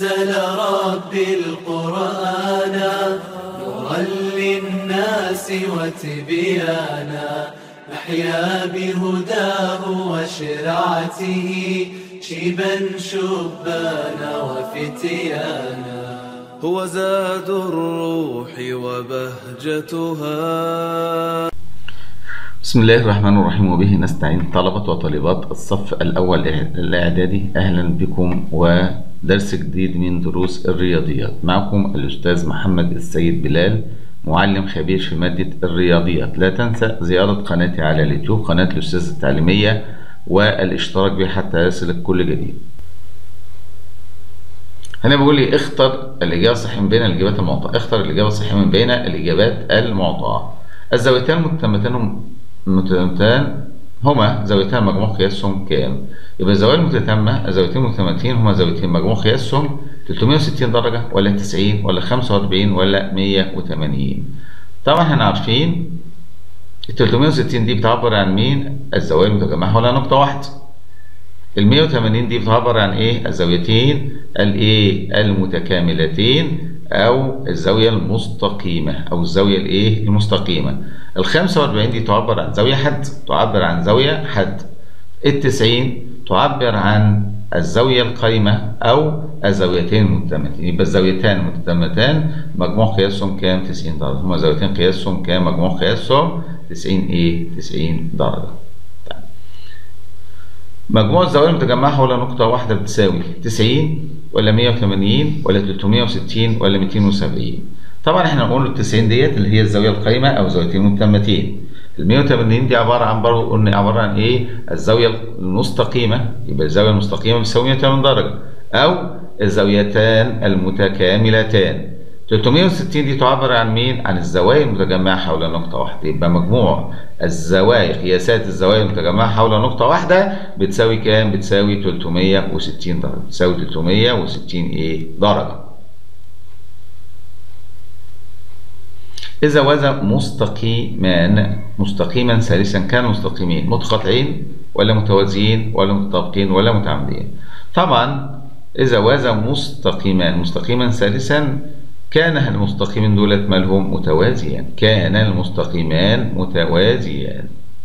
أنزل ربي القرآن نورا للناس وتبيانا نحيا بهداه وشرعته شيبا شبانا وفتيانا هو زاد الروح وبهجتها بسم الله الرحمن الرحيم وبه نستعين طلبة وطالبات الصف الأول الإعدادي أهلا بكم ودرس جديد من دروس الرياضيات معكم الأستاذ محمد السيد بلال معلم خبير في مادة الرياضيات لا تنسى زيارة قناتي على اليوتيوب قناة الأستاذ التعليمية والاشتراك بها حتى يصلك كل جديد هنا بيقول لي اختر الإجابة الصحيحة من بين الإجابات المعطاة اختر الإجابة الصحيحة من بين الإجابات المعطاة الزاويتان المتتمتان المتتمتان هما زاويتان مجموع قياسهم كام؟ يبقى الزوايا المتتامة الزاويتين المتتمتين هما زاويتين مجموع قياسهم 360 درجة ولا 90 ولا 45 ولا 180 طبعا احنا عارفين ال 360 دي بتعبر عن مين؟ الزوايا المتجمعة ولا نقطة واحدة ال 180 دي بتعبر عن ايه؟ الزاويتين الايه؟ المتكاملتين او الزاويه المستقيمه او الزاويه الايه المستقيمه ال 45 دي تعبر عن زاويه حد تعبر عن زاويه حد ال 90 تعبر عن الزاويه القايمه او الزاويتين المتتمتين يبقى الزاويتان المتتمتان مجموع قياسهم كام 90 درجه هما زاويتين قياسهم كام مجموع قياسهم 90 ايه 90 درجه طيب. مجموع الزوايا المتجمعه حول نقطه واحده بتساوي 90 ولا 180 ولا 360 ولا 270 طبعا احنا هنقول ال 90 ديت اللي هي الزاويه القايمه او زاويتين متمتين ال 180 دي عباره عن برضه قلنا عباره عن ايه الزاويه المستقيمه يبقى الزاويه المستقيمه بتساوي 180 درجه او الزاويتان المتكاملتان 360 دي تعبر عن مين؟ عن الزوايا المتجمعة حول نقطة واحدة، يبقى مجموع الزوايا قياسات الزوايا المتجمعة حول نقطة واحدة بتساوي كام؟ بتساوي 360 درجة، بتساوي 360 إيه؟ درجة. إذا وزن مستقيمان مستقيما ثالثا كان مستقيمين متقاطعين ولا متوازيين ولا متطابقين ولا متعامدين. طبعا إذا وزن مستقيمان مستقيما ثالثا كان المستقيمين دولت مالهم متوازيان كان المستقيمان متوازيان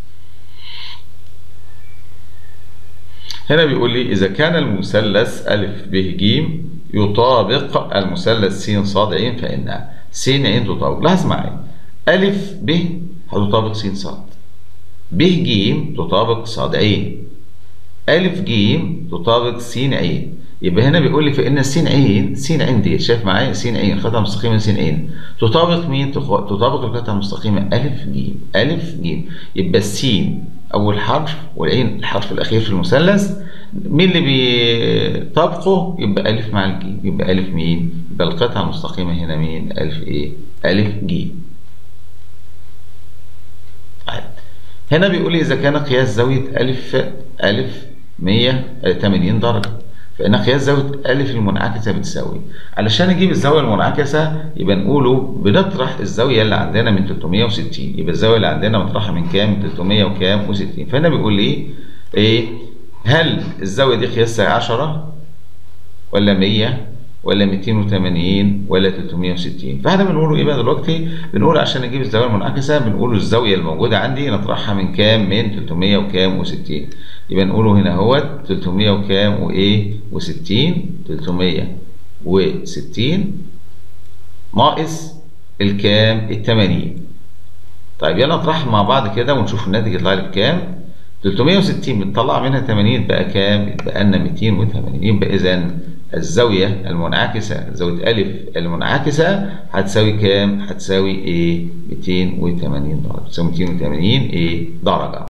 هنا بيقول لي إذا كان المثلث أ ب ج يطابق المثلث س ص ع فإن س ع تطابق لاحظ معايا أ ب هتطابق س ص ب ج تطابق ص ع أ ج تطابق س ع يبقى هنا بيقول لي فإن س ع س ع دي شايف معايا س ع القطعة المستقيمة س ع تطابق مين؟ تطابق القطعة المستقيمة أ ج أ ج يبقى السين أول حرف والعين الحرف الأخير في المثلث مين اللي بيطابقه؟ يبقى أ مع الجيم يبقى أ مين؟ يبقى القطعة المستقيمة هنا مين؟ أ إيه؟ أ ج هنا بيقول لي إذا كان قياس زاوية أ أ 180 درجة فإن قياس زاوية أ المنعكسة بتساوي علشان نجيب الزاوية المنعكسة يبقى نقوله بنطرح الزاوية اللي عندنا من 360 يبقى الزاوية اللي عندنا مطرحها من كام؟ من 300 وكام؟ و60 فهنا بيقول لي إيه؟ هل الزاوية دي قياسها 10 ولا 100 ولا 280 ولا 360 فاحنا بنقوله ايه بقى دلوقتي بنقول عشان نجيب الزاويه المنعكسه بنقول الزاويه الموجوده عندي نطرحها من كام من 300 وكام و60 يبقى نقوله هنا اهوت 300 وكام وايه و60 360 ناقص الكام ال 80 طيب يلا نطرحهم مع بعض كده ونشوف الناتج يطلع لي بكام 360 بنطلع منها 80 يبقى كام؟ يبقى لنا 280 يبقى اذا الزاوية المنعكسة زاوية أ المنعكسة هتساوي كام؟ هتساوي إيه؟ 280 درجة، تساوي 280 إيه؟ درجة.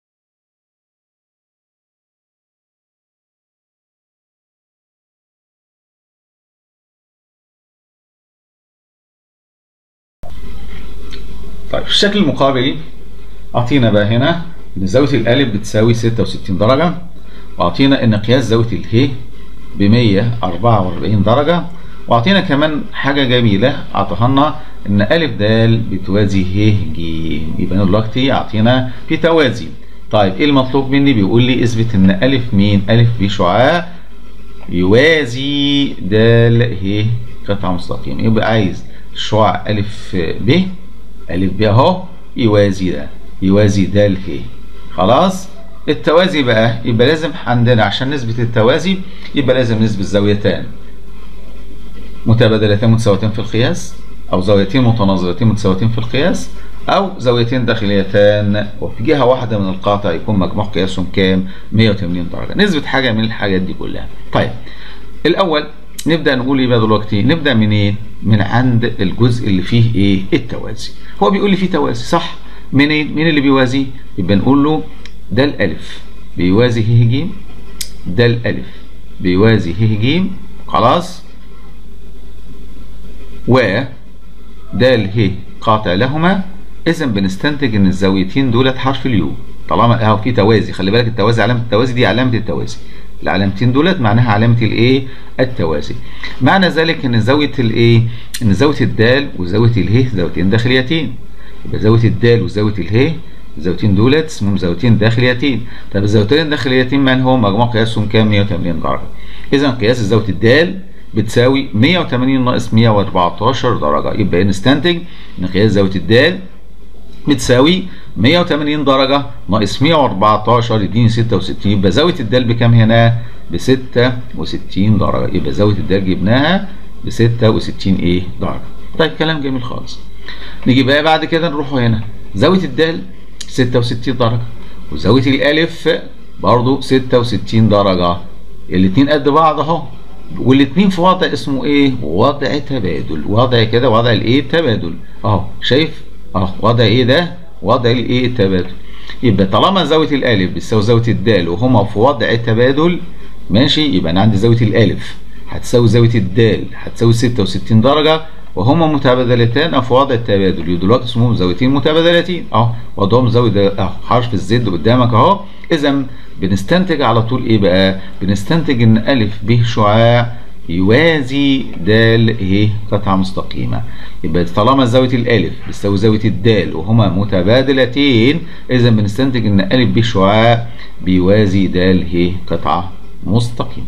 طيب في الشكل المقابل أعطينا بقى هنا إن زاوية الألف بتساوي 66 درجة وأعطينا إن قياس زاوية اله ب 144 درجة واعطينا كمان حاجة جميلة اعطاها لنا ان أ د بتوازي ه ج يبقى دلوقتي اعطينا في توازي طيب ايه المطلوب مني بيقول لي اثبت ان أ مين أ ب شعاع يوازي دال ه قطعة مستقيمة يبقى عايز شعاع ألف ب ألف ب أهو يوازي ده يوازي دال ه خلاص التوازي بقى يبقى لازم عندنا عشان نثبت التوازي يبقى لازم نثبت زاويتان متبادلتين متساويتين في القياس أو زاويتين متناظرتين متساويتين في القياس أو زاويتين داخليتان وفي جهة واحدة من القاطع يكون مجموع قياسهم كام 180 درجة نثبت حاجة من الحاجات دي كلها طيب الأول نبدأ نقول ايه بقى دلوقتي نبدأ من ايه من عند الجزء اللي فيه ايه التوازي هو بيقول لي فيه توازي صح من ايه مين اللي بيوازي يبقى نقول له ده الألف بيوازي ه ج ده الألف بيوازي ه ج خلاص و د ه قاطع لهما اذا بنستنتج ان الزاويتين دولت حرف اليو طالما اهو في توازي خلي بالك التوازي علامه التوازي دي علامه التوازي العلامتين دولت معناها علامه الايه التوازي معنى ذلك ان زاويه الايه ان زاويه الدال وزاويه اله زاويتين داخليتين يبقى زاويه الدال وزاويه اله الزاويتين دولت اسمهم زاويتين داخليتين طب الزاويتين الداخليتين مالهم مجموع قياسهم كام 180 درجه اذا قياس زاويه الدال بتساوي 180 ناقص 114 درجة يبقى نستنتج ان قياس زاوية الدال بتساوي 180 درجة ناقص 114 يديني 66 يبقى زاوية الدال بكام هنا؟ ب 66 درجة يبقى زاوية الدال جبناها ب 66 ايه درجة طيب كلام جميل خالص نيجي بقى بعد كده نروح هنا زاوية الدال 66 درجة وزاوية الألف برضو 66 درجة الاتنين قد بعض اهو والاثنين في وضع اسمه ايه وضع تبادل وضع كده وضع الايه تبادل اهو شايف اهو وضع ايه ده وضع الايه التبادل يبقى طالما زاويه الالف بتساوي زاويه الدال وهما في وضع تبادل ماشي يبقى انا عندي زاويه الالف هتساوي زاويه الدال هتساوي 66 درجه وهما متبادلتان في وضع التبادل دلوقتي اسمهم زاويتين متبادلتين اهو وضعهم زاويه اهو حرف الزد قدامك اهو اذا بنستنتج على طول ايه بقى بنستنتج ان الف ب شعاع يوازي د ه قطعه مستقيمه يبقى طالما زاويه الالف بتساوي زاويه الدال وهما متبادلتين اذا بنستنتج ان الف ب شعاع بيوازي د ه قطعه مستقيمه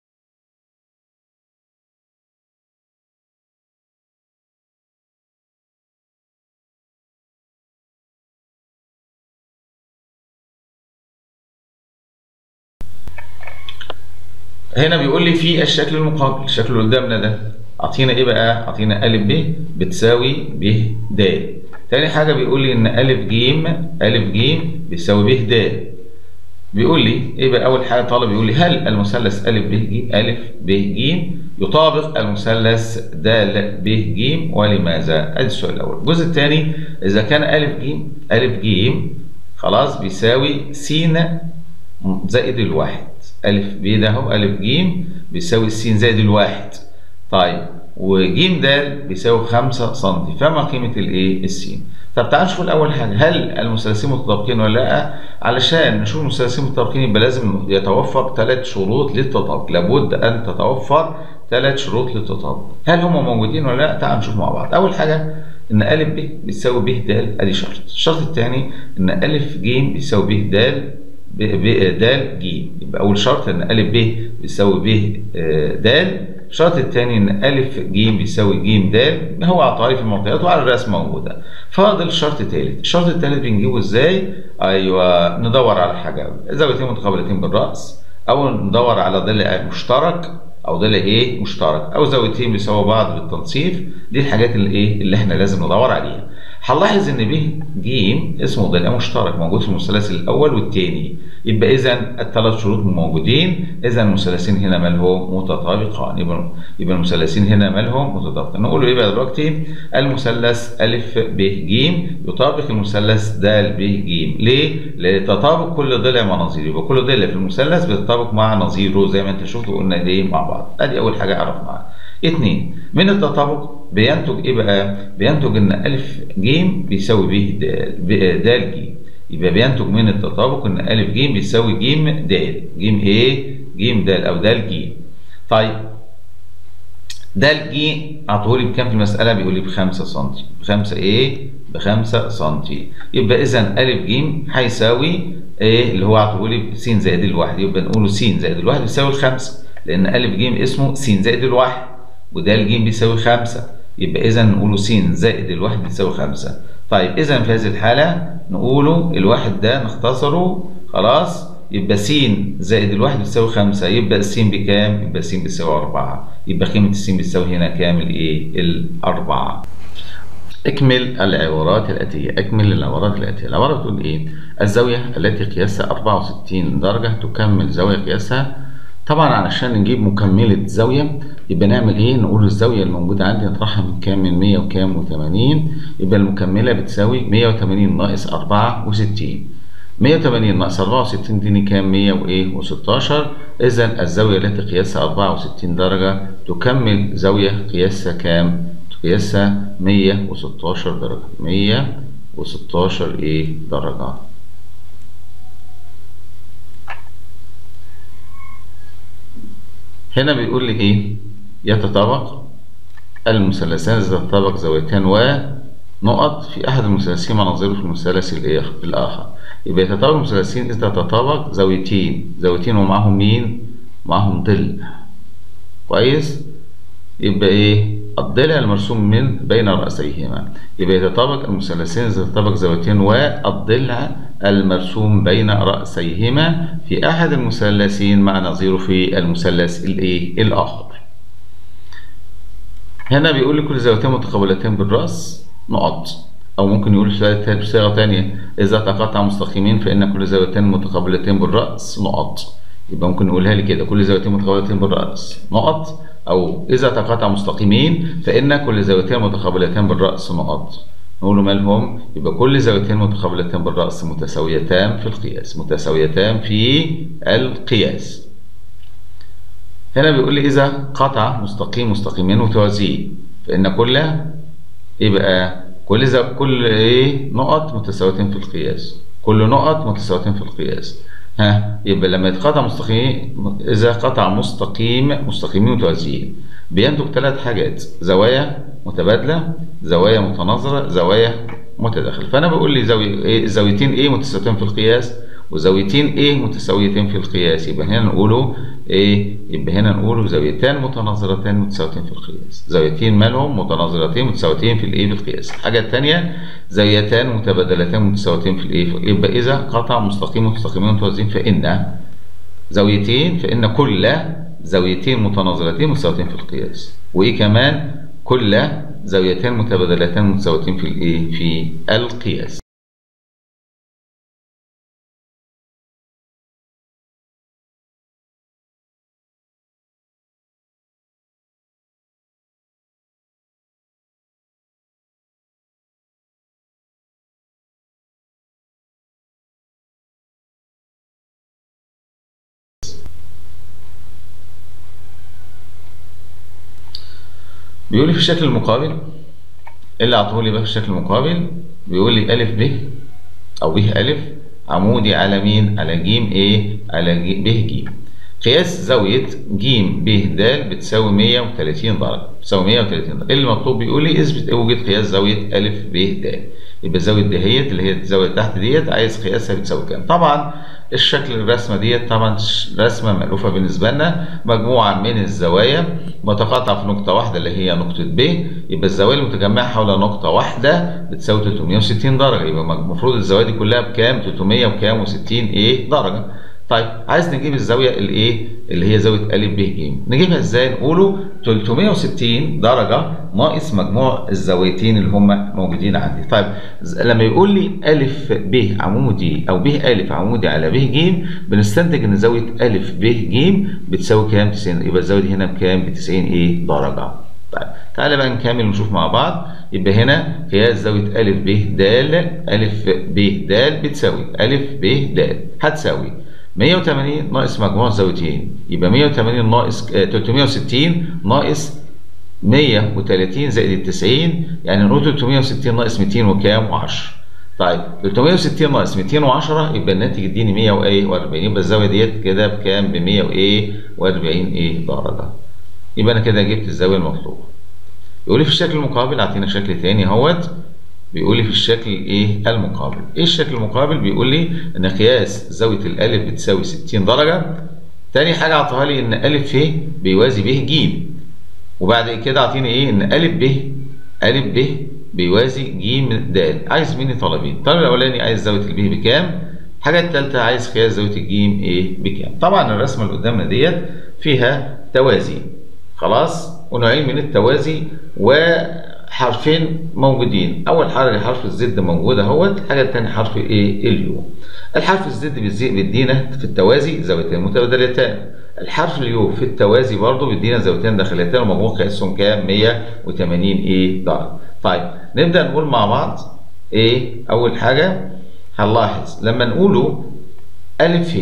هنا بيقول لي في الشكل المقابل الشكل اللي قدامنا ده اعطينا ايه بقى اعطينا ا ب بتساوي ب د تاني حاجه بيقول لي ان ا ج ا ج بيساوي ب د بيقول لي ايه بقى اول حاجه طالب بيقول لي هل المثلث ا ب ج ا ب ج يطابق المثلث د ب ج ولماذا ادي السؤال الاول الجزء الثاني اذا كان ا ج ا ج خلاص بيساوي س زائد الواحد ألف ب ده أهو ألف ج بيساوي س زائد الواحد طيب وج د بيساوي 5 سم فما قيمة الإيه؟ السين طب تعال نشوف الأول حاجة هل المثلثين متطابقين ولا لأ؟ علشان نشوف المثلثين متطابقين يبقى لازم يتوفر ثلاث شروط للتطابق لابد أن تتوفر ثلاث شروط للتطابق هل هم موجودين ولا لأ؟ تعال نشوف مع بعض أول حاجة إن أ ب بيساوي ب د أدي شرط الشرط الثاني إن أ ج بيساوي ب د ب ب د ج يبقى اول شرط ان ا ب بيساوي ب د الشرط الثاني ان ا ج بيساوي ج د هو عطاري في المعطيات وعلى الرسم موجوده فاضل شرط ثالث الشرط الثالث بنجيبه ازاي ايوه ندور على حاجه زاويتين متقابلتين بالراس او ندور على ضلع مشترك او ضلع ايه مشترك او زاويتين بيساووا بعض بالتنصيف دي الحاجات اللي ايه اللي احنا لازم ندور عليها هنلاحظ ان ب ج اسمه ضلع مشترك موجود في المثلث الاول والثاني يبقى اذا الثلاث شروط موجودين اذا المثلثين هنا مالهم متطابقان يبقى يبقى المثلثين هنا مالهم متطابقان نقول ايه بقى دلوقتي المثلث ا ب ج يطابق المثلث د ب ج ليه؟ لتطابق كل ضلع مع نظيره يبقى كل ضلع في المثلث بيتطابق مع نظيره زي ما انت شفت قلنا ايه مع بعض ادي اول حاجه عرفناها اثنين من التطابق بينتج ايه بقى؟ بينتج ان ا ج بيساوي ب د ج يبقى بينتج من التطابق ان ا ج بيساوي ج د ج ايه؟ ج د او د ج طيب د ج اعطوه لي بكام في المساله؟ بيقول لي ب 5 سم ب 5 ايه؟ ب 5 سم يبقى اذا ا ج هيساوي ايه اللي هو اعطوه لي س زائد الواحد يبقى نقوله س زائد الواحد بيساوي الخمسه لان ا ج اسمه س زائد الواحد وده ج بيساوي خمسة يبقى اذا نقوله س زائد الواحد بتساوي خمسة طيب اذا في هذه الحالة نقوله الواحد ده نختصره خلاص يبقى س زائد الواحد بتساوي خمسة يبقى س بكام؟ يبقى س بتساوي أربعة يبقى قيمة الس بتساوي هنا كام الإيه؟ الأربعة اكمل العبارات الآتية اكمل العبارات الآتية العبارة بتقول إيه؟ الزاوية التي قياسها 64 درجة تكمل زاوية قياسها طبعا علشان نجيب مكملة زاوية يبقى نعمل ايه؟ نقول الزاوية الموجودة عندي نطرحها من كام؟ من 100 وكام و80 يبقى المكملة بتساوي 180 ناقص 64 180 ناقص 64 دي كام 100 وايه و16 اذا الزاويه التي قياسها 64 درجه تكمل زاويه قياسها كام قياسها 116 درجه 116 ايه درجه هنا بيقول لي ايه يتطابق المثلثان اذا تطابق زاويتان ونقط في احد المثلثين مناظره في المثلث الاخر يبقى يتطابق المثلثين إذا تطابق زاويتين زاويتين ومعهم مين؟ معهم ضلع كويس؟ يبقى إيه؟ الضلع المرسوم من بين رأسيهما يبقى يتطابق المثلثين إذا تطابق زاويتين والضلع المرسوم بين رأسيهما في أحد المثلثين مع نظيره في المثلث الإيه؟ الآخر هنا بيقول لي كل زاويتين متقابلتين بالرأس نقط أو ممكن يقول بصيغة تانية إذا تقاطع مستقيمين فإن كل زاويتين متقابلتين بالرأس نقط يبقى ممكن نقولها لي كده كل زاويتين متقابلتين بالرأس نقط أو إذا تقاطع مستقيمين فإن كل زاويتين متقابلتين بالرأس نقط نقول مالهم يبقى كل زاويتين متقابلتين بالرأس متساويتان في القياس متساويتان في القياس هنا بيقول لي إذا قطع مستقيم مستقيمين متوازيين فإن كل يبقى كل زو... كل ايه نقط متساويتين في القياس كل نقط متساويتين في القياس ها يبقى لما يتقطع مستقيم اذا قطع مستقيم مستقيمين متوازيين بينتج ثلاث حاجات زوايا متبادله زوايا متناظره زوايا متداخله فانا بقول لي زاويه ايه زاويتين ايه متساويتين في القياس وزاويتين ايه متساويتين في القياس يبقى هنا نقوله ايه يبقى هنا نقوله زاويتان متناظرتان متساويتين في القياس زاويتين مالهم متناظرتين متساويتين في الايه في القياس الحاجه الثانيه زاويتان متبادلتان متساويتين في الايه يبقى اذا قطع مستقيم مستقيمين متوازيين فان زاويتين فان كل زاويتين متناظرتين متساويتين في القياس وايه كمان كل زاويتان متبادلتان متساويتين في الايه في القياس بيقول لي في الشكل المقابل ايه اللي عطوه لي بقى في الشكل المقابل بيقول لي ألف ب أو ب ألف عمودي على مين؟ على ج إيه؟ على ج ب ج قياس زاوية ج ب د بتساوي 130 درجة بتساوي 130 درجة اللي مطلوب بيقول لي اثبت اوجد قياس زاوية أ ب د يبقى الزاوية دهيت اللي هي الزاوية تحت ديت عايز قياسها بتساوي كام؟ طبعا الشكل الرسمة ديت طبعا رسمة مألوفة بالنسبة لنا مجموعة من الزوايا متقاطعة في نقطة واحدة اللي هي نقطة ب يبقى الزوايا المتجمعة حول نقطة واحدة بتساوي 360 درجة يبقى المفروض الزوايا دي كلها بكام؟ 300 وكام و60 ايه درجة طيب عايز نجيب الزاويه الايه اللي هي زاويه ا ب ج نجيبها ازاي نقوله 360 درجه ناقص مجموع الزاويتين اللي هم موجودين عندي طيب لما يقول لي ا ب عمودي او ب ا عمودي على ب ج بنستنتج ان زاويه ا ب ج بتساوي كام 90 يبقى الزاويه دي هنا بكام ب 90 ايه درجه طيب تعالى بقى نكمل ونشوف مع بعض يبقى هنا قياس زاويه ا ب د ا ب د بتساوي ا ب د هتساوي 180 ناقص مجموع زاويتين يبقى 180 ناقص 360 ناقص 130 زائد ال 90 يعني نقول 360 ناقص 200 وكام و10 طيب 360 ناقص 210 يبقى الناتج يديني 140 يبقى الزاويه ديت كده بكام ب 140 ايه درجه يبقى انا كده جبت الزاويه المطلوبه يقول لي في الشكل المقابل اعطينا شكل تاني اهوت بيقول لي في الشكل ايه المقابل ايه الشكل المقابل بيقول لي ان قياس زاويه الالف بتساوي 60 درجه تاني حاجة عطاها لي إن أ ف بيوازي ب ج وبعد كده أعطيني إيه إن أ ب أ ب بيوازي ج د عايز مني طلبين الطلب الأولاني عايز زاوية ال ب بكام الحاجة التالتة عايز قياس زاوية الجيم إيه بكام طبعا الرسمة اللي قدامنا ديت فيها توازي خلاص ونوعين من التوازي وحرفين موجودين اول حاجه حرف الزد موجود اهوت الحاجه الثانيه حرف ايه اليو الحرف الزد بيدينا في التوازي زاويتين متبادلتان الحرف اليو في التوازي برضه بيدينا زاويتين داخليتين ومجموع قياسهم كام 180 ايه درجه طيب نبدا نقول مع بعض ايه اول حاجه هنلاحظ لما نقوله ا ف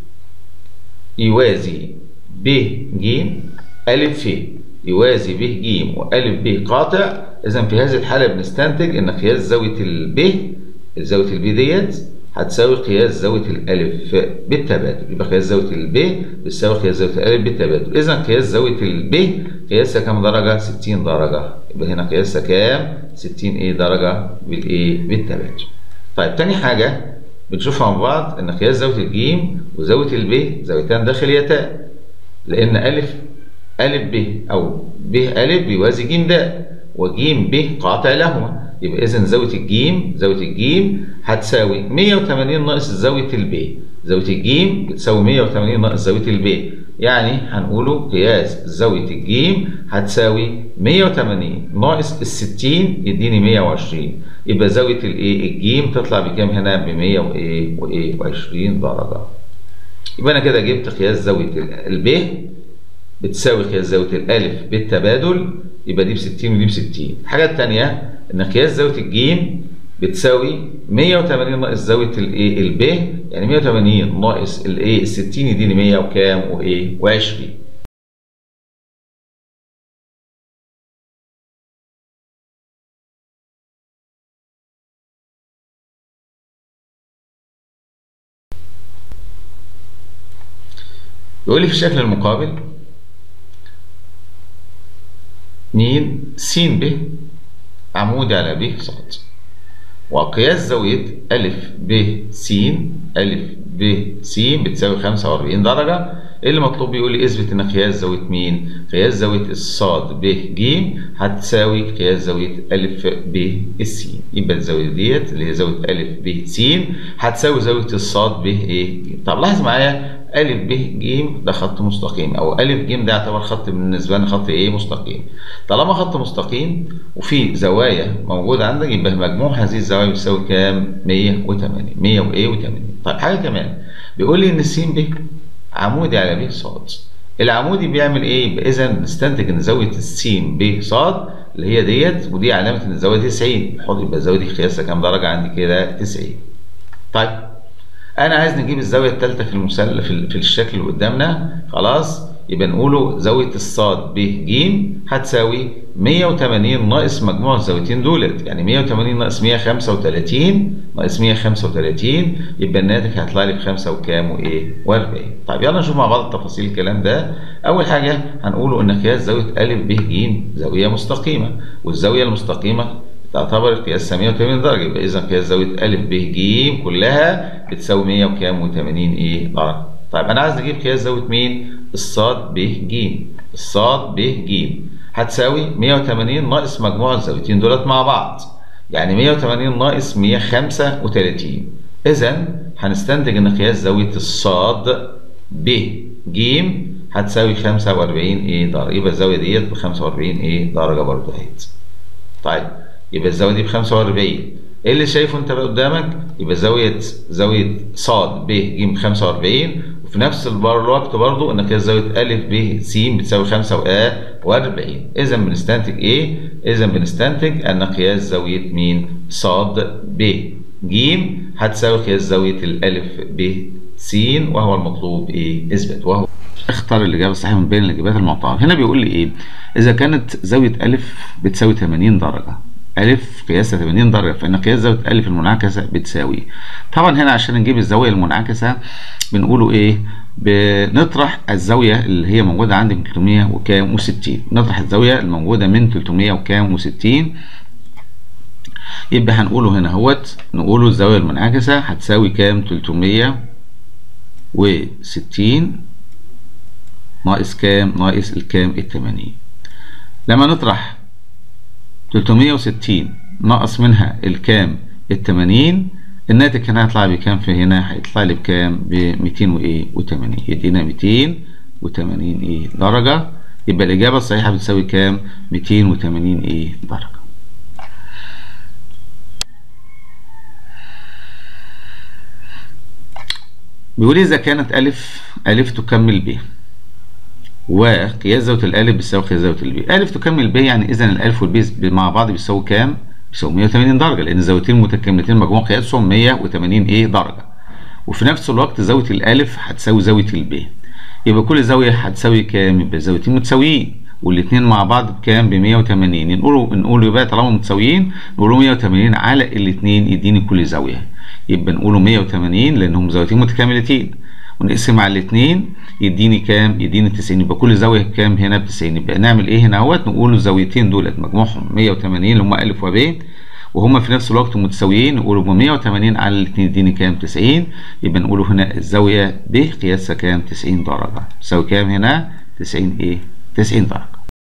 يوازي ب ج ا ف يوازي ب ج وأ ب قاطع إذا في هذه الحالة بنستنتج إن قياس زاوية ال ب زاوية ال ب ديت هتساوي قياس زاوية الألف بالتبادل يبقى قياس زاوية ال ب بتساوي قياس زاوية الألف بالتبادل إذا قياس زاوية ال ب قياسها كام درجة؟ 60 درجة يبقى هنا قياسها كام؟ 60 إيه درجة بالإيه؟ بالتبادل طيب تاني حاجة بنشوفها مع بعض إن قياس زاوية الجيم وزاوية ال ب زاويتان داخليتان لأن ألف أ ب أو ب أ بيوازي ج د وج ب قاطع لهما يبقى إذا زاوية الجيم زاوية الجيم هتساوي 180 ناقص زاوية الب زاوية الجيم بتساوي 180 ناقص زاوية الب يعني هنقوله قياس زاوية الجيم هتساوي 180 ناقص ال 60 يديني 120 يبقى زاوية الايه الجيم تطلع بكام هنا ب 100 وايه وايه و20 درجة يبقى أنا كده جبت قياس زاوية الب بتساوي قياس زاوية الألف بالتبادل يبقى دي ب 60 ودي ب 60 الحاجة التانية إن قياس زاوية الجيم بتساوي 180 ناقص زاوية الإيه الب يعني 180 ناقص الإيه ال 60 يديني 100 وكام وإيه و20 يقول لي في الشكل المقابل م س ب عمودي على ب ص وقياس زاوية أ ب س أ ب س بتساوي 45 درجة اللي مطلوب بيقول لي اثبت ان قياس زاوية مين؟ قياس زاوية الصاد ب ج هتساوي قياس زاوية أ ب س يبقى الزاوية ديت اللي هي زاوية أ ب س هتساوي زاوية الصاد ب ايه؟ طب لاحظ معايا أ ب ج ده خط مستقيم أو أ ج ده يعتبر خط بالنسبة لنا خط إيه مستقيم طالما خط مستقيم وفي زوايا موجودة عندك يبقى مجموع هذه الزوايا بيساوي كام؟ 180 100 وإيه و80 طيب حاجة كمان بيقول لي إن س ب عمودي على ب ص العمودي بيعمل إيه؟ يبقى إذا نستنتج إن زاوية الس ب ص اللي هي ديت ودي علامة إن الزاوية 90 نحط يبقى الزاوية دي قياسها كام درجة عندي كده 90 طيب انا عايز نجيب الزاويه الثالثه في المثلث في, في الشكل اللي قدامنا خلاص يبقى نقوله زاويه الصاد ب ج هتساوي 180 ناقص مجموع الزاويتين دولت يعني 180 ناقص 135 ناقص 135 يبقى الناتج هيطلع لي بخمسه وكام وايه و40 طيب يلا نشوف مع بعض تفاصيل الكلام ده اول حاجه هنقوله ان قياس زاويه ا ب ج زاويه مستقيمه والزاويه المستقيمه تعتبر قياسها 180 درجة يبقى إذا قياس زاوية أ ب ج كلها بتساوي 100 وكام و80 إيه درجة. طيب أنا عايز نجيب قياس زاوية مين؟ الصاد ب ج. الصاد ب ج هتساوي 180 ناقص مجموع الزاويتين دولت مع بعض. يعني 180 ناقص 135 إذا هنستنتج إن قياس زاوية الصاد ب ج هتساوي 45 إيه درجة يبقى الزاوية ديت ب 45 إيه درجة برضه أهيت. طيب يبقى الزاويه دي ب 45 ايه اللي شايفه انت بقى قدامك يبقى زاويه زاويه ص ب ج ب 45 وفي نفس الوقت برضو ان كده زاويه ا ب س بتساوي 45 اذا بنستنتج ايه اذا بنستنتج ان قياس زاويه مين ص ب ج هتساوي قياس زاويه الالف ب س وهو المطلوب ايه اثبت وهو اختار الاجابه الصحيحه من بين الاجابات المعطاه هنا بيقول لي ايه اذا كانت زاويه ا بتساوي 80 درجه أ قياسها 80 درجة فإن قياس زاوية أ المنعكسة بتساوي طبعا هنا عشان نجيب الزاوية المنعكسة بنقوله إيه بنطرح الزاوية اللي هي موجودة عندي من 300 وكام و60 نطرح الزاوية الموجودة من 300 وكام و60 يبقى هنقوله هنا اهوت نقوله الزاوية المنعكسة هتساوي كام 360 ناقص كام ناقص الكام التمانين لما نطرح 360 ناقص منها الكام التمانين الناتج هنا هيطلع بكام في هنا هيطلع لي بكام ب 200 وايه و80 يدينا 280 ايه درجة يبقى الإجابة الصحيحة بتساوي كام 280 ايه درجة بيقول إذا كانت ألف ألف تكمل ب وقياس زاوية الألف بتساوي قياس زاوية الب ألف تكمل ب يعني إذا الألف والب مع بعض بيساوي كام؟ بيساوي 180 درجة لأن الزاويتين المتكاملتين مجموع قياسهم 180 إيه درجة وفي نفس الوقت زاوية الألف هتساوي زاوية الب يبقى كل زاوية هتساوي كام؟ يبقى الزاويتين متساويين والاثنين مع بعض بكام؟ ب 180 نقولوا نقولوا يبقى طالما متساويين نقولوا 180 على الاثنين يديني كل زاوية يبقى نقوله 180 لأنهم زاويتين متكاملتين ونقسم على الاثنين يديني كام؟ يديني 90 يبقى كل زاوية بكام هنا ب 90 يبقى نعمل ايه هنا اهوت نقول الزاويتين دولت مجموعهم 180 اللي هم أ وب وهما في نفس الوقت متساويين نقولوا ب 180 على الاثنين يديني كام 90 يبقى نقوله هنا الزاوية ب قياسها كام 90 درجة تساوي كام هنا 90 ايه 90 درجة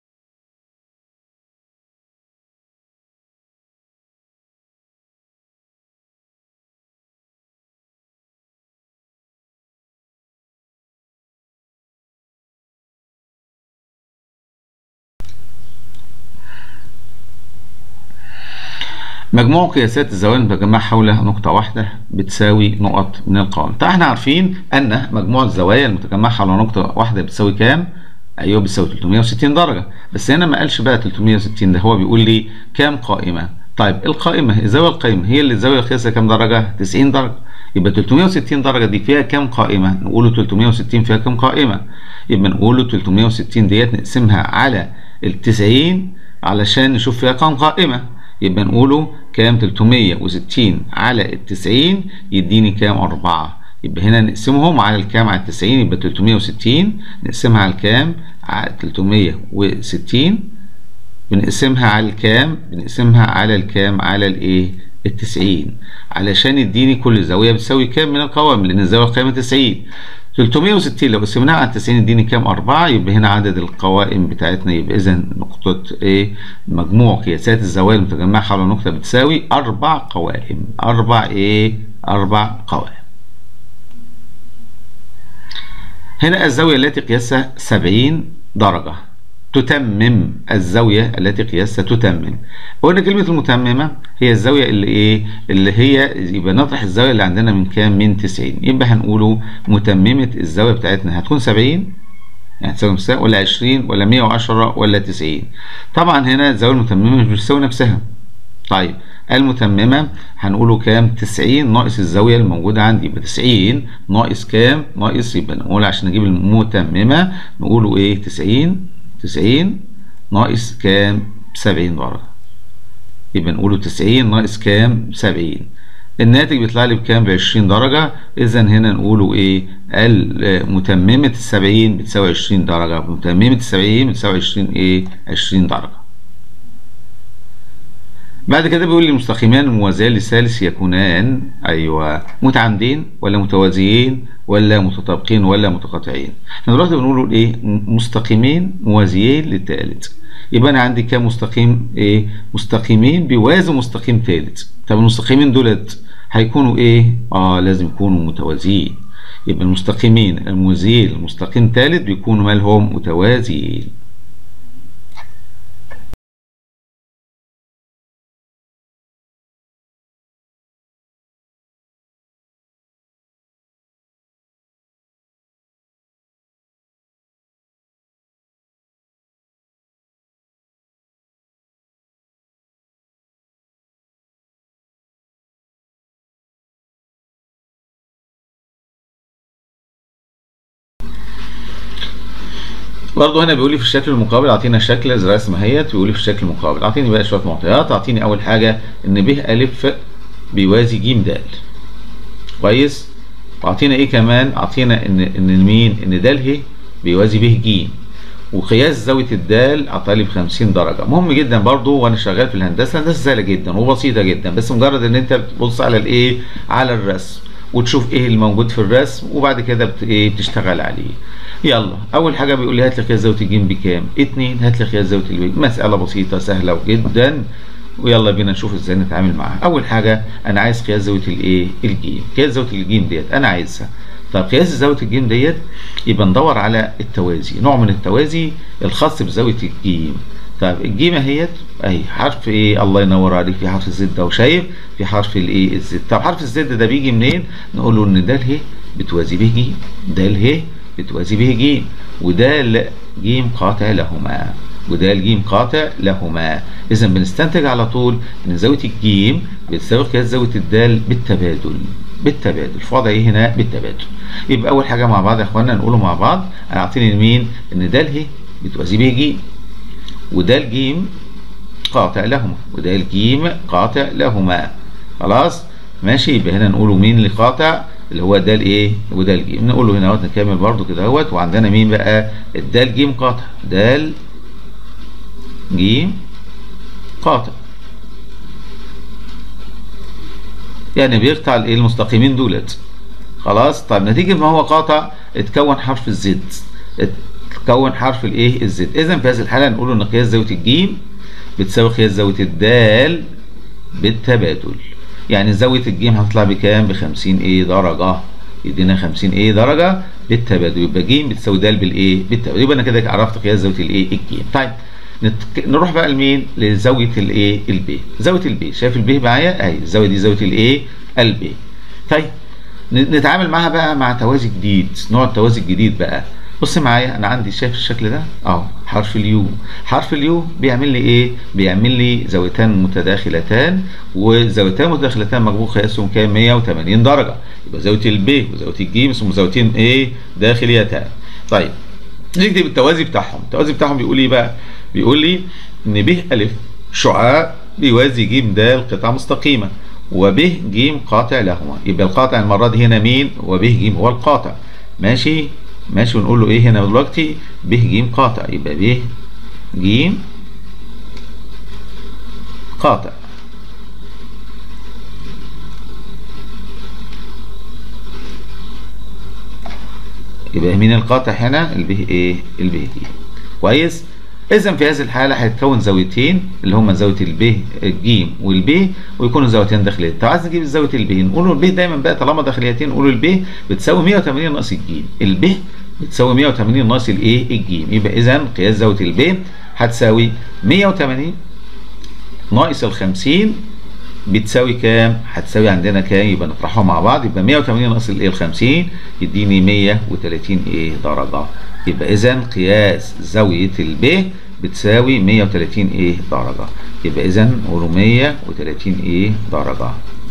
مجموع قياسات الزوايا المتجمعة حول نقطة واحدة بتساوي نقط من القوائم. طبعا احنا عارفين أن مجموع الزوايا المتجمعة حول نقطة واحدة بتساوي كام؟ أيوه بتساوي 360 درجة، بس هنا ما قالش بقى 360 ده هو بيقول لي كام قائمة؟ طيب القائمة الزاوية القائمة هي اللي الزاوية قياسها كام درجة؟ 90 درجة. يبقى 360 درجة دي فيها كام قائمة؟ نقوله 360 فيها كام قائمة؟ يبقى نقوله 360 ديت نقسمها على ال 90 علشان نشوف فيها كام قائمة. يبقى نقوله كام 360 على ال 90 يديني كام 4 يبقى هنا نقسمهم على الكام على ال 90 يبقى 360 نقسمها على الكام على 360 بنقسمها على الكام بنقسمها على الكام على الايه ال 90 علشان يديني كل زاويه بتساوي كام من القوائم لان الزاويه القائمه 90 360 لو قسمناها على 90 يديني كام 4 يبقى هنا عدد القوائم بتاعتنا يبقى اذا نقطة ايه مجموع قياسات الزوايا المتجمعة حول نقطة بتساوي أربع قوائم أربع ايه أربع قوائم هنا الزاوية التي قياسها 70 درجة تتمم الزاوية التي قياسها تتمم قلنا كلمة المتممة هي الزاوية اللي ايه اللي هي يبقى نطرح الزاوية اللي عندنا من كام من 90 يبقى هنقوله متممة الزاوية بتاعتنا هتكون 70 يعني تساوي ولا 20 ولا 110 ولا 90 طبعا هنا الزاوية المتممة مش بتساوي نفسها طيب المتممة هنقوله كام 90 ناقص الزاوية الموجودة عندي يبقى 90 ناقص كام ناقص يبقى نقول عشان نجيب المتممة نقوله ايه 90 90 ناقص كام 70 درجة يبقى نقوله 90 ناقص كام 70 الناتج بيطلع لي بكام ب 20 درجة إذا هنا نقوله إيه متممة ال 70 بتساوي 20 درجة متممة ال 70 بتساوي 20 إيه 20 درجة بعد كده بيقول لي المستقيمان الموازيان للثالث يكونان ايوه متعامدين ولا متوازيين ولا متطابقين ولا متقاطعين احنا دلوقتي بنقول ايه مستقيمين موازيين للثالث يبقى انا عندي كام مستقيم ايه مستقيمين بيوازوا مستقيم ثالث طب المستقيمين دولت هيكونوا ايه اه لازم يكونوا متوازيين يبقى المستقيمين الموازيين لمستقيم ثالث بيكونوا مالهم متوازيين برضه هنا بيقول لي في الشكل المقابل اعطينا شكل زي رسمه اهيت بيقول لي في الشكل المقابل اعطيني بقى شويه معطيات اعطيني اول حاجه ان ب ا بيوازي ج د كويس واعطينا ايه كمان اعطينا ان ان مين ان د ه بيوازي ب ج وقياس زاويه الدال عطالي ب 50 درجه مهم جدا برضو وانا شغال في الهندسه هندسه سهله جدا وبسيطه جدا بس مجرد ان انت بتبص على الايه على الرسم وتشوف ايه الموجود في الرسم وبعد كده بت... ايه بتشتغل عليه يلا اول حاجه بيقول لي هات لي قياس زاويه الجيم بكام اتنين هات لي قياس زاويه البي مساله بسيطه سهله جدا ويلا بينا نشوف ازاي نتعامل معاها اول حاجه انا عايز قياس زاويه الايه الجيم قياس زاويه الجيم ديت انا عايزها طب قياس زاويه الجيم ديت يبقى ندور على التوازي نوع من التوازي الخاص بزاويه الجيم طب الجيم اهيت اهي حرف ايه الله ينور عليك في حرف الزد اهو شايف في حرف الايه الزد طب حرف الزد ده بيجي منين نقول له ان ده ه بتوازي به ج ده ه بتوازي به ج وده ج قاطع لهما وده الجيم قاطع لهما اذا بنستنتج على طول ان زاويه الجيم بتساوي قياس زاويه الدال بالتبادل بالتبادل في وضع ايه هنا بالتبادل يبقى اول حاجه مع بعض يا اخوانا نقوله مع بعض انا اعطيني مين ان ده ه بتوازي به ج وده الجيم قاطع لهما وده الجيم قاطع لهما خلاص ماشي يبقى هنا نقوله مين اللي قاطع اللي هو ده الايه وده الجيم نقوله هنا اهوت نكمل برده كده اهوت وعندنا مين بقى ده الجيم قاطع ده جيم قاطع يعني بيقطع الايه المستقيمين دولت خلاص طيب نتيجه ما هو قاطع اتكون حرف الزد اتكون حرف الايه الزد اذا في هذه الحاله نقول ان قياس زاويه الجيم بتساوي قياس زاويه الدال بالتبادل يعني زاويه الجيم هتطلع بكام ب 50 ايه درجه يدينا 50 ايه درجه بالتبادل يبقى ج بتساوي د بالايه بالتبادل يبقى انا كده عرفت قياس زاويه الايه الجيم طيب نتك... نروح بقى لمين لزاويه الايه البي زاويه البي شايف البي معايا اهي الزاويه دي زاويه الايه البي طيب نتعامل معاها بقى مع توازي جديد نوع التوازي الجديد بقى بص معايا انا عندي شايف الشكل ده اهو حرف اليو حرف اليو بيعمل لي ايه بيعمل لي زاويتان متداخلتان وزاويتان متداخلتان مجموع قياسهم كام 180 درجه يبقى زاويه البي وزاويه الجيم اسمهم زاويتين ايه داخليتان طيب نكتب التوازي بتاعهم التوازي بتاعهم بيقول ايه بقى بيقول لي ان ب الف شعاع بيوازي ج د قطعه مستقيمه وب ج قاطع لهما يبقى القاطع المره دي هنا مين وب ج هو القاطع ماشي ماشي ونقول له ايه هنا دلوقتي ب ج قاطع يبقى ب ج قاطع يبقى مين القاطع هنا البه ايه البه ج كويس اذا في هذه الحاله هيتكون زاويتين اللي هما زاويه الب الج والب ويكونوا زاويتين داخليتين طب عايز نجيب زاويه الب نقول الب دايما بقى طالما داخليتين نقول الب بتساوي 180 ناقص الج الب بتساوي 180 ناقص الايه الج يبقى اذا قياس زاويه الب هتساوي 180 ناقص ال 50 بتساوي كام؟ هتساوي عندنا كام؟ يبقى نطرحهم مع بعض يبقى 180 ناقص الايه ال 50 يديني 130 ايه درجه يبقى اذا قياس زاويه الب بتساوي 130 ايه درجه يبقى اذا نقول 130 ايه درجه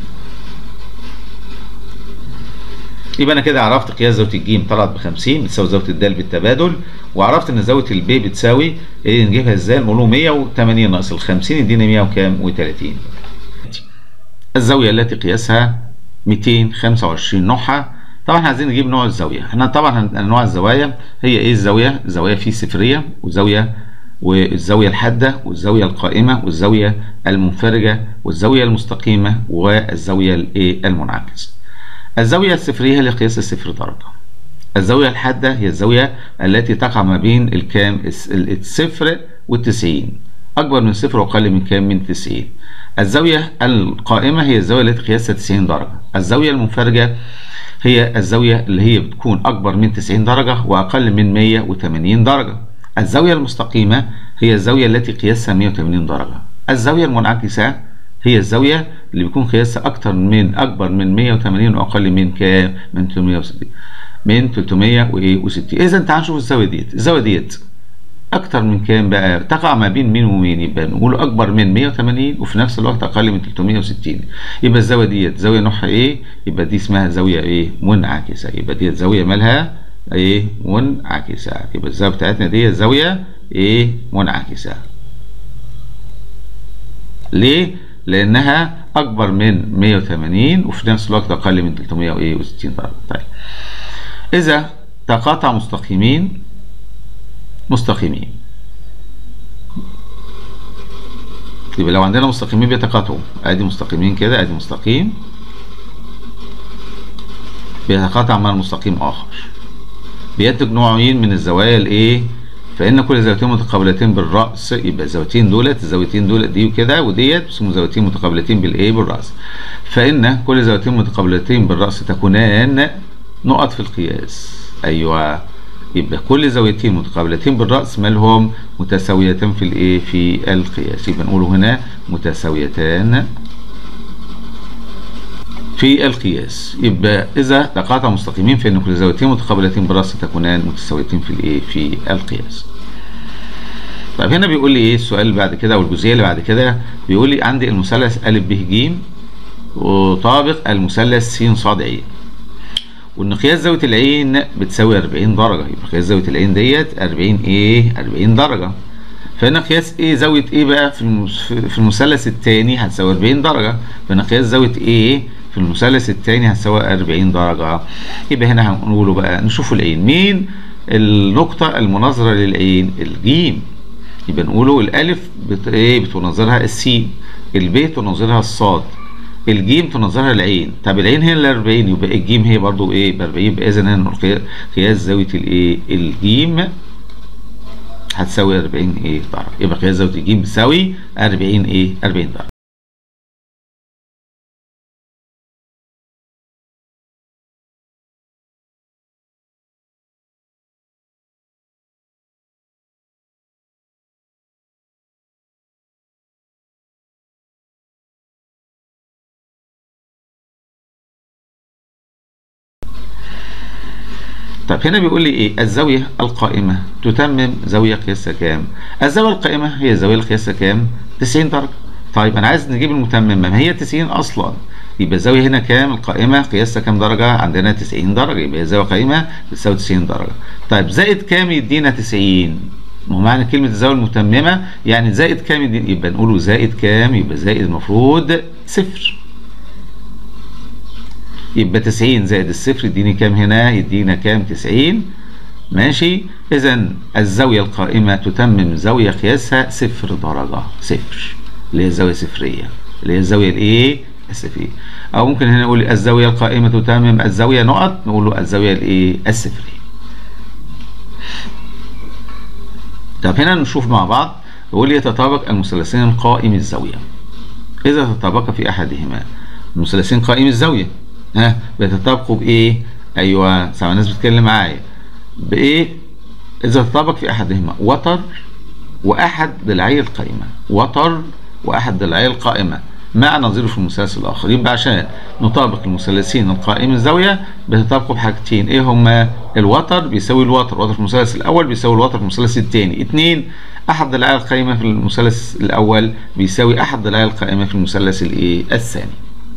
يبقى انا كده عرفت قياس زاويه الجيم طلعت ب 50 بتساوي زاويه الدال بالتبادل وعرفت ان زاويه البي بتساوي ايه نجيبها ازاي نقول له 180 ناقص ال 50 يدينا 100 وكام و30 الزاويه التي قياسها 225 نوعها طبعا احنا عايزين نجيب نوع الزاويه احنا طبعا انواع الزوايا هي ايه الزاويه الزاويه في صفريه وزاويه والزاويه الحاده والزاويه القائمه والزاويه المنفرجه والزاويه المستقيمه والزاويه الايه المنعكسه الزاويه الصفريه هي لقياس الصفر درجه الزاويه الحاده هي الزاويه التي تقع ما بين الكام الصفر والتسعين اكبر من صفر واقل من كام من 90 الزاويه القائمه هي الزاويه التي قياسها 90 درجه الزاويه المنفرجه هي الزاوية اللي هي بتكون أكبر من 90 درجة وأقل من 180 درجة. الزاوية المستقيمة هي الزاوية التي قياسها 180 درجة. الزاوية المنعكسة هي الزاوية اللي بيكون قياسها أكتر من أكبر من 180 وأقل من كام؟ من 360 من 360 إذا تعال نشوف الزاوية ديت، الزاوية ديت أكتر من كام بقى؟ تقع ما بين مين ومين؟ يبقى نقول أكبر من 180 وفي نفس الوقت أقل من 360 يبقى الزاوية ديت زاوية نوعها إيه؟ يبقى دي اسمها زاوية إيه؟ منعكسة يبقى ديت زاوية مالها إيه؟ منعكسة يبقى الزاوية بتاعتنا دي زاوية إيه؟ منعكسة ليه؟ لأنها أكبر من 180 وفي نفس الوقت أقل من 360 درجة طيب إذا تقاطع مستقيمين مستقيمين يبقى لو عندنا مستقيمين بيتقاطعوا ادي مستقيمين كده ادي مستقيم بيتقاطع مع المستقيم آخر بينتج نوعين من الزوايا الايه فإن كل زاويتين متقابلتين بالرأس يبقى الزاويتين دولت الزاويتين دولت دي وكده وديت اسمهم زاويتين متقابلتين بالايه بالرأس فإن كل زاويتين متقابلتين بالرأس تكونان نقط في القياس أيوه يبقى كل زاويتين متقابلتين بالرأس مالهم متساويتان في الايه في القياس يبقى نقوله هنا متساويتان في القياس يبقى إذا تقاطع مستقيمين فإن كل زاويتين متقابلتين بالرأس تكونان متساويتين في الإيه في القياس. طيب هنا بيقول لي إيه السؤال اللي بعد كده والجزئية اللي بعد كده بيقول لي عندي المثلث أ ب ج وطابق المثلث س ص ع وإن قياس زاوية العين بتساوي 40 درجة يبقى قياس زاوية العين ديت 40 إيه 40 درجة. فهنا قياس ايه زاوية ايه بقى في في المثلث الثاني هتساوي 40 درجة فهنا قياس زاوية ايه في المثلث الثاني هتساوي 40 درجة يبقى هنا هنقوله بقى نشوف العين مين النقطة المناظرة للعين الجيم يبقى نقوله الألف بت... ايه بتناظرها السين الب تناظرها الصاد الجيم تناظرها العين طب العين هي ال 40 يبقى الجيم هي برضو ايه ب 40 يبقى اذا هنا قياس زاوية الايه الجيم هتساوي 40 ايه درجة يبقى قياس زاوية الجيم بتساوي 40 ايه 40 درجة طب هنا بيقول لي ايه الزاويه القائمه تتمم زاويه قياسها كام الزاويه القائمه هي الزاويه اللي قياسها كام 90 درجه طيب انا عايز نجيب المتمم ما هي 90 اصلا يبقى الزاويه هنا كام القائمه قياسها كام درجه عندنا 90 درجه يبقى الزاويه قائمه بتساوي 90 درجه طيب زائد كام يدينا 90 ما هو معنى كلمه الزاويه المتممه يعني زائد كام يدينا يبقى نقوله زائد كام يبقى زائد المفروض صفر يبقى 90 زائد الصفر يديني كام هنا يدينا كام 90 ماشي اذا الزاويه القائمه تتمم زاويه قياسها صفر درجه صفر اللي هي الزاويه صفريه اللي هي الزاويه الايه الصفريه او ممكن هنا نقول الزاويه القائمه تتمم الزاويه نقط نقول له الزاويه الايه الصفريه طب هنا نشوف مع بعض يقول لي يتطابق المثلثين قائم الزاويه اذا تطابق في احدهما المثلثين قائم الزاويه ها بيتطابقوا بايه ايوه سامع الناس بتتكلم معايا بايه اذا تطابق في احدهما وتر واحد ضلعي القائمه وتر واحد ضلعي القائمه مع نظيره في المثلث الاخر يبقى عشان نطابق المثلثين القائم الزاويه بيتطابقوا بحاجتين ايه هما الوتر بيساوي الوتر وتر في المثلث الاول بيساوي الوتر في المثلث الثاني اثنين احد ضلعي القائمه في المثلث الاول بيساوي احد ضلعي القائمه في المثلث الايه الثاني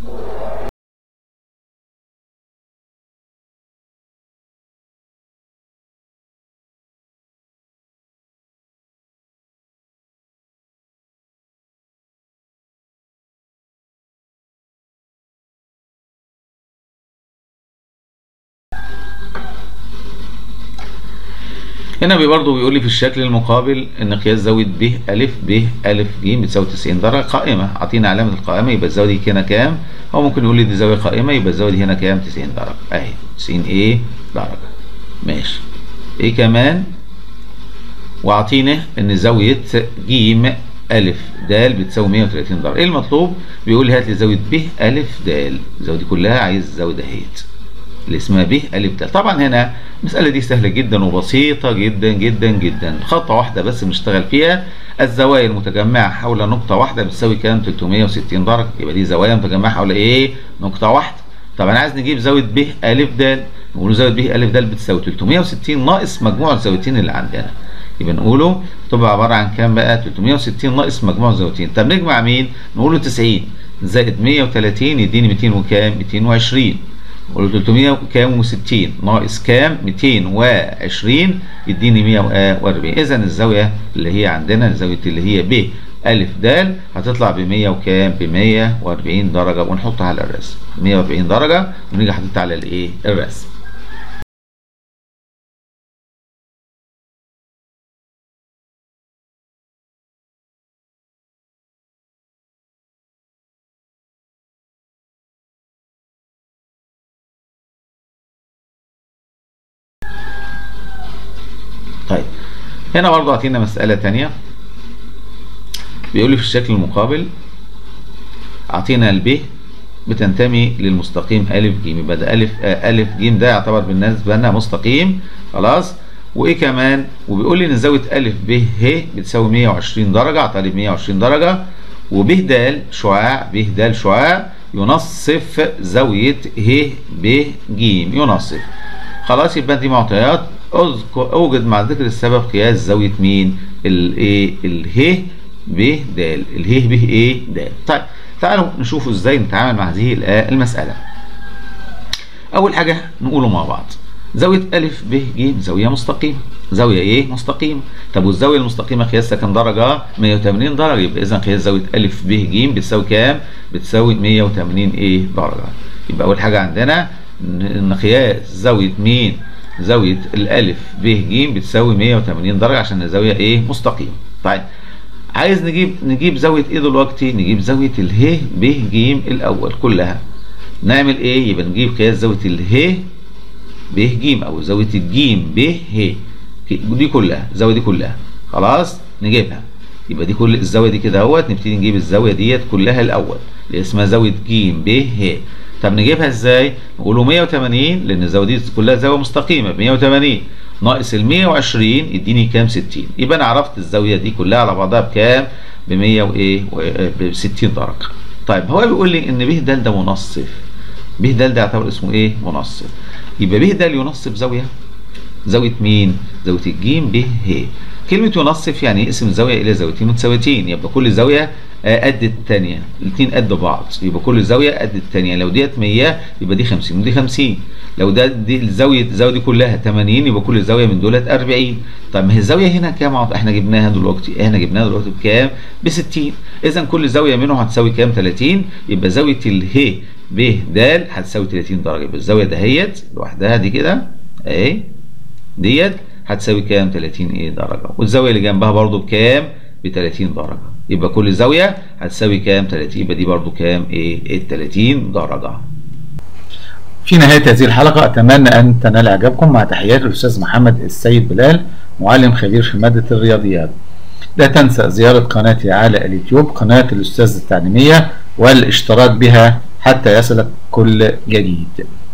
هنا برضه بيقول لي في الشكل المقابل ان قياس زاويه ب ا ب ا ج بتساوي 90 درجه قائمه اعطينا علامه القائمه يبقى الزاويه دي هنا كام او ممكن يقول لي دي زاويه قائمه يبقى الزاويه دي هنا كام 90 درجه اهي 90 ايه درجه ماشي ايه كمان واعطينا ان زاويه ج ا د بتساوي 130 درجه ايه المطلوب بيقول لي هات لي زاويه ب ا د الزاويه دي كلها عايز الزاويه دهيت اللي اسمها ب ا د طبعا هنا المسألة دي سهلة جدا وبسيطة جدا جدا جدا خطوة واحدة بس بنشتغل فيها الزوايا المتجمعة حول نقطة واحدة بتساوي كام 360 درجة يبقى دي زوايا متجمعة حول ايه نقطة واحدة طب انا عايز نجيب زاوية ب ا د نقول زاوية ب ا د بتساوي 360 ناقص مجموع الزاويتين اللي عندنا يبقى نقوله تبقى عبارة عن كام بقى 360 ناقص مجموع الزاويتين طب نجمع مين نقوله 90 زائد 130 يديني 200 وكام 220 قول 300 كام و60 ناقص كام 220 يديني 140 اذا الزاويه اللي هي عندنا الزاويه اللي هي ب ا د هتطلع ب 100 وكام ب 140 درجه ونحطها على الرسم 140 درجه ونيجي حاططها على الايه الرسم هنا برضه اعطينا مسألة تانية بيقول لي في الشكل المقابل اعطينا الب بتنتمي للمستقيم أ ج يبقى ده أ أ ج ده يعتبر بالنسبة لنا مستقيم خلاص وايه كمان وبيقول لي ان زاويه ا ب ه بتساوي 120 درجه اعطى 120 درجه وب د شعاع ب د شعاع ينصف زاويه ه ب ج ينصف خلاص يبقى دي معطيات اذكر اوجد مع ذكر السبب قياس زاويه مين الايه اله ب د اله ب ايه د طيب تعالوا نشوفوا ازاي نتعامل مع هذه المساله اول حاجه نقوله مع بعض زاوية أ ب ج زاوية مستقيمة زاوية إيه؟ مستقيمة طب والزاوية المستقيمة قياسها كام درجة؟ 180 درجة يبقى إذا قياس زاوية أ ب ج بتساوي كام؟ بتساوي 180 إيه؟ درجة يبقى أول حاجة عندنا إن قياس زاوية مين؟ زاوية الألف ب ج بتساوي 180 درجة عشان الزاوية إيه؟ مستقيمة طيب عايز نجيب نجيب زاوية إيه دلوقتي؟ نجيب زاوية اله ب ج الأول كلها نعمل إيه؟ يبقى نجيب قياس زاوية اله ب ج او زاويه الجيم ب ه دي كلها الزاويه دي كلها خلاص نجيبها يبقى دي كل الزاويه دي كده اهوت نبتدي نجيب الزاويه ديت كلها الاول اللي اسمها زاويه ج ب ه طب نجيبها ازاي نقوله 180 لان الزاويه دي كلها زاويه مستقيمه ب 180 ناقص ال 120 يديني كام 60 يبقى انا عرفت الزاويه دي كلها على بعضها بكام ب 100 وايه ب 60 درجه طيب هو بيقول لي ان ب د ده منصف ب د ده يعتبر اسمه ايه منصف يبقى ب د ينصف زاويه زاويه مين زاويه الجيم ب ه كلمه ينصف يعني يقسم الزاويه الى زاويتين متساويتين يبقى كل زاويه قد الثانيه الاثنين قد بعض يبقى كل زاويه قد الثانيه لو ديت 100 يبقى دي 50 ودي 50 لو ده دي الزاويه الزاويه دي كلها 80 يبقى كل زاويه من دولت 40 طب ما هي الزاويه هنا كام احنا جبناها دلوقتي احنا جبناها دلوقتي بكام ب 60 اذا كل زاويه منهم هتساوي كام 30 يبقى زاويه اله ب د هتساوي 30 درجه يبقى الزاويه دهيت لوحدها دي كده اهي ديت هتساوي كام 30 ايه درجه والزاويه اللي جنبها برضو بكام ب 30 درجه يبقى كل زاويه هتساوي كام 30 يبقى دي برضو كام ايه ال 30 درجه في نهاية هذه الحلقة أتمنى أن تنال إعجابكم مع تحيات الأستاذ محمد السيد بلال معلم خبير في مادة الرياضيات لا تنسى زيارة قناتي على اليوتيوب قناة الأستاذ التعليمية والاشتراك بها حتى يصلك كل جديد